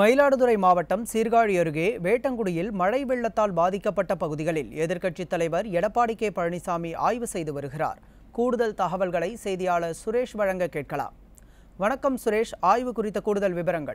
மயிலாடுதுறை மாவட்டம் சீர்காழி அருகே வேட்டங்குடியில் மழை வெள்ளத்தால் பாதிக்கப்பட்ட பகுதிகளில் எதிர்க்கட்சித் தலைவர் எடப்பாடி கே பழனிசாமி ஆய்வு செய்து வருகிறார் கூடுதல் தகவல்களை செய்தியாளர் சுரேஷ் வழங்க கேட்கலாம் வணக்கம் சுரேஷ் ஆய்வு குறித்த கூடுதல் விவரங்கள்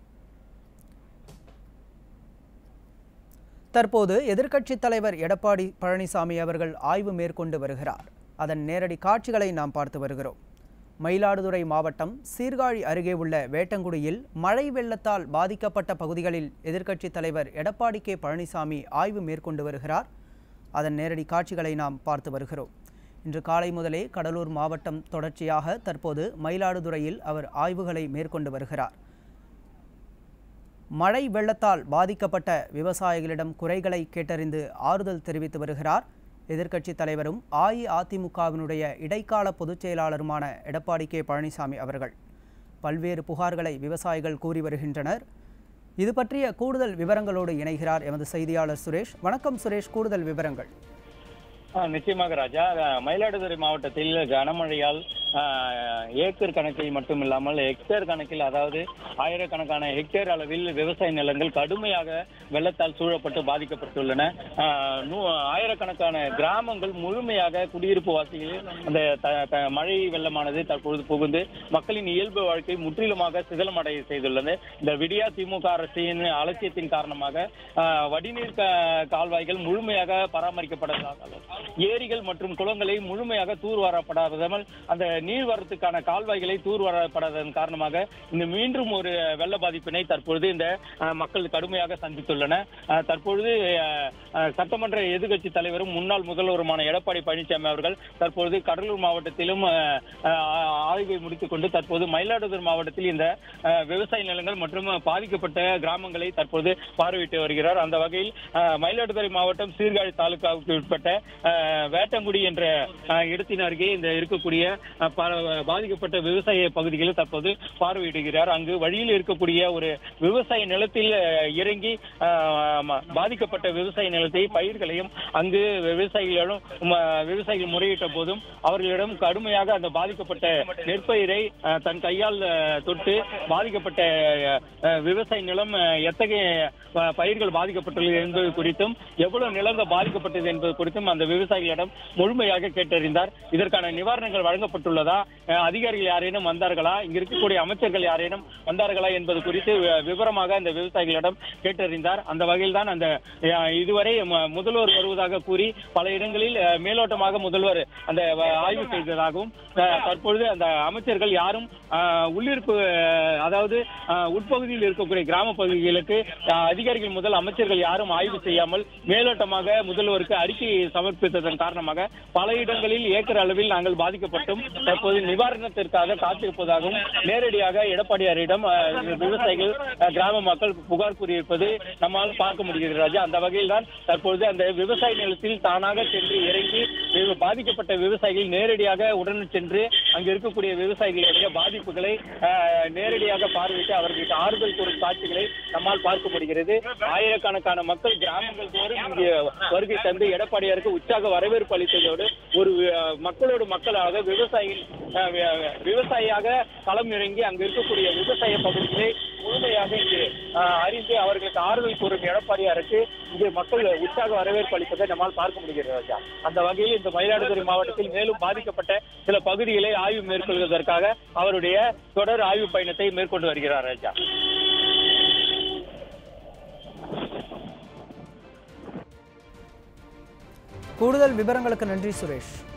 தற்போது எதிர்க்கட்சித் தலைவர் எடப்பாடி பழனிசாமி அவர்கள் ஆய்வு மேற்கொண்டு வருகிறார் அதன் நேரடி காட்சிகளை நாம் பார்த்து வருகிறோம் மயிலாடுதுறை மாவட்டம் சீர்காழி அருகே உள்ள வேட்டங்குடியில் மழை வெள்ளத்தால் பாதிக்கப்பட்ட பகுதிகளில் எதிர்க்கட்சித் தலைவர் எடப்பாடி கே பழனிசாமி ஆய்வு மேற்கொண்டு வருகிறார் அதன் நேரடி காட்சிகளை நாம் பார்த்து வருகிறோம் இன்று காலை முதலே கடலூர் மாவட்டம் தொடர்ச்சியாக தற்போது மயிலாடுதுறையில் அவர் ஆய்வுகளை மேற்கொண்டு வருகிறார் மழை வெள்ளத்தால் பாதிக்கப்பட்ட விவசாயிகளிடம் குறைகளை கேட்டறிந்து ஆறுதல் தெரிவித்து வருகிறார் எதிர்க்கட்சித் தலைவரும் அஇஅதிமுகவினுடைய இடைக்கால பொதுச் செயலாளருமான எடப்பாடி கே பழனிசாமி அவர்கள் பல்வேறு புகார்களை விவசாயிகள் கூறி வருகின்றனர் இது பற்றிய கூடுதல் விவரங்களோடு இணைகிறார் எமது செய்தியாளர் சுரேஷ் வணக்கம் சுரேஷ் கூடுதல் விவரங்கள் ஆ, நிச்சயமாக ராஜா அஹ், மயிலாடுதுறை மாவட்டத்தில் கனமழையால் ஆ, ஏக்கர் கணக்கில் மட்டுமில்லாமல் ஹெக்டேர் கணக்கில் அதாவது ஆயிரக்கணக்கான ஹெக்டேர் அளவில் விவசாய நிலங்கள் கடுமையாக வெள்ளத்தால் சூழப்பட்டு பாதிக்கப்பட்டுள்ளன ஆ, நூ- ஆயிரக்கணக்கான கிராமங்கள் முழுமையாக குடியிருப்பு வாசிகளில் அந்த த- த- மழை வெள்ளமானது தற்பொழுது புகுந்து மக்களின் இயல்பு வாழ்க்கை முற்றிலுமாக சிதலமடைய செய்துள்ளது இந்த விடியா திமுக அரசின் அலட்சியத்தின் காரணமாக ஆ, வடிநீர் க- கால்வாய்கள் முழுமையாக பராமரிக்கப்படாத ஏரிகள் மற்றும் குளங்களை முழுமையாக தூர்வாரப்படாததால் அந்த நீர்வரத்துக்கான கால்வாய்களை தூர்வாரப்படாததன் காரணமாக இந்த மீண்டும் ஒரு வெள்ள பாதிப்பினை தற்பொழுது இந்த அஹ், மக்கள் கடுமையாக சந்தித்துள்ளன அஹ், தற்பொழுது அஹ், அஹ், சட்டமன்ற எதிர்க்கட்சி தலைவரும் முன்னாள் முதல்வருமான எடப்பாடி பழனிசாமி அவர்கள் தற்பொழுது கடலூர் மாவட்டத்திலும் அஹ், அஹ், ஆய்வை முடித்துக் கொண்டு தற்போது மயிலாடுதுறை மாவட்டத்தில் இந்த அஹ், விவசாய நிலங்கள் மற்றும் பாதிக்கப்பட்ட கிராமங்களை தற்போது பார்வையிட்டு வருகிறார் அந்த வகையில் அஹ், மயிலாடுதுறை மாவட்டம் சீர்காழி தாலுகாவுக்கு உட்பட்ட அஹ், வேட்டங்குடி என்ற அஹ், இடத்தின் அருகே இந்த இருக்கக்கூடிய அஹ், பல பாதிக்கப்பட்ட விவசாய பகுதிகளில் தற்போது பார்வையிடுகிறார் அங்கு வழியில் இருக்கக்கூடிய ஒரு விவசாய நிலத்தில் அஹ், இறங்கி அஹ், ம- பாதிக்கப்பட்ட விவசாய நிலத்தை பயிர்களையும் அங்கு விவசாயிகளிடம் ம- விவசாயிகள் முறையிட்ட போதும் அவர்களிடம் கடுமையாக அந்த பாதிக்கப்பட்ட நெற்பயிரை அஹ், தன் கையால் அஹ், தொட்டு பாதிக்கப்பட்ட அஹ், விவசாய நிலம் அஹ், எத்தகைய அஹ், பயிர்கள் பாதிக்கப்பட்டுள்ளது என்பது குறித்தும் எவ்வளவு நிலங்கள் பாதிக்கப்பட்டது என்பது குறித்தும் அந்த விவசாயிகளிடம் முழுமையாக கேட்டறிந்தார் இதற்கான நிவாரணங்கள் வழங்கப்பட்டுள்ளதா அஹ், அதிகாரிகள் யாரேனும் வந்தார்களா இங்க இருக்கக்கூடிய அமைச்சர்கள் யாரேனும் வந்தார்களா என்பது குறித்து வி- விவரமாக அந்த விவசாயிகளிடம் கேட்டறிந்தார் அந்த வகையில் தான் அந்த அஹ், இதுவரை ம- முதல்வர் வருவதாக கூறி பல இடங்களில் அஹ், மேலோட்டமாக முதல்வர் அந்த வ- ஆய்வு செய்ததாகவும் அஹ், தற்பொழுது அந்த அமைச்சர்கள் யாரும் அஹ், உள்ளிருப்பு அஹ், அதாவது அஹ், உட்பகுதியில் இருக்கக்கூடிய கிராம பகுதிகளுக்கு அஹ், அதிகாரிகள் முதல் அமைச்சர்கள் யாரும் ஆய்வு செய்யாமல் மேலோட்டமாக முதல்வருக்கு அறிக்கையை சமர்ப்பித்ததன் காரணமாக பல இடங்களில் ஏக்கர் அளவில் நாங்கள் பாதிக்கப்பட்டும் தற்போது நிவாரணத்திற்காக காத்திருப்பதாகவும் நேரடியாக எடப்பாடியாரிடம் அஹ், விவசாயிகள் அஹ், கிராம மக்கள் புகார் கூறியிருப்பது நம்மால் பார்க்க முடிகிறது ராஜா அந்த வகையில் தான் தற்பொழுது அந்த விவசாய நிலத்தில் தானாக சென்று இறங்கி வி- பாதிக்கப்பட்ட விவசாயிகள் நேரடியாக உடன் சென்று அங்கு இருக்கக்கூடிய விவசாயிகளுடைய பாதிப்புகளை அஹ், நேரடியாக பார்வையிட்டு அவர்களுக்கு ஆறுதல் கூறும் காட்சிகளை நம்மால் பார்க்க முடிகிறது ஆயிரக்கணக்கான மக்கள் கிராமங்கள் தோறும் இங்கு வருகை தந்து எடப்பாடியாருக்கு உற்சாக வரவேற்பு அளித்ததோடு ஒரு அஹ், மக்களோடு மக்களாக விவசாயிகள் அஹ், வி- விவசாயியாக களம் இறங்கி அங்கு இருக்கக்கூடிய விவசாய பகுதிகளை முழுமையாக இங்கு அஹ், அறிந்து அவர்களுக்கு ஆறுதல் கூறும் எடப்பாடியாருக்கு இங்கு மக்கள் உற்சாக வரவேற்பு அளிப்பதை நம்மால் பார்க்க முடிகிறது ராஜா அந்த வகையில் இந்த மயிலாடுதுறை மாவட்டத்தில் மேலும் பாதிக்கப்பட்ட சில பகுதிகளை ஆய்வு மேற்கொள்வதற்காக அவருடைய தொடர் ஆய்வு பயணத்தை மேற்கொண்டு வருகிறார் ராஜா கூடுதல் விவரங்களுக்கு நன்றி சுரேஷ்